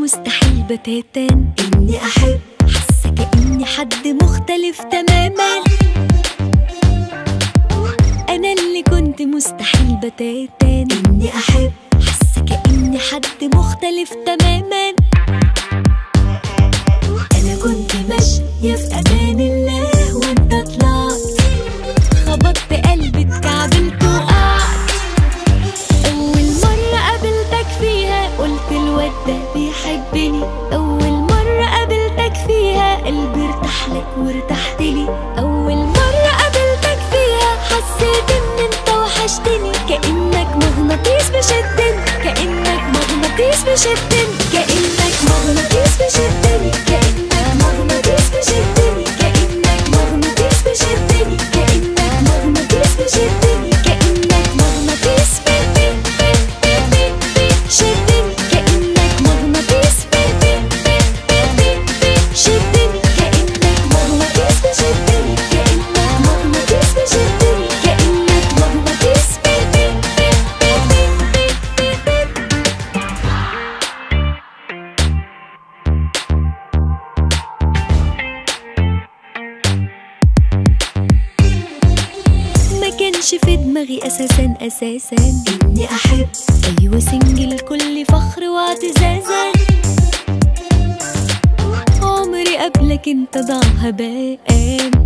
مستحيل بتاتا إني أحب حاسة كأني حد مختلف تماما أنا اللي كنت مستحيل بتاتا إني أحب حاسة كأني حد مختلف تماما أنا كنت ماشية في أمان الله وأنت طلعت خبطت قلبي اتكعبلت وقعت أول مرة قابلتك فيها قلت الواد ده بيحبني أول مرة قابلتك فيها قلبي ارتاح لك وارتحت لي أول مرة قابلتك فيها حسيت إن أنت وحشتني كأنك مغناطيس بشدني كأنك مغناطيس بشدني كأنك مغناطيس بشدني كأنك مغناطيس بشدني كأنك مغناطيس بشدني كأنك مغناطيس بشدني كأنك مغناطيس بي بي بي بي بي بي شدني كأنك مغناطيس بي بي بي بي بي بي شدني كأنك مغناطيس بشدني كأنك مغناطيس بشدني كأنك مغناطيس بي بي بي بي بي بي بي ما كانش في دماغي اساسا اساسا إني أحب ايوه سنجل كل فخر واعتزازا عمري قبلك انت ضاع هباء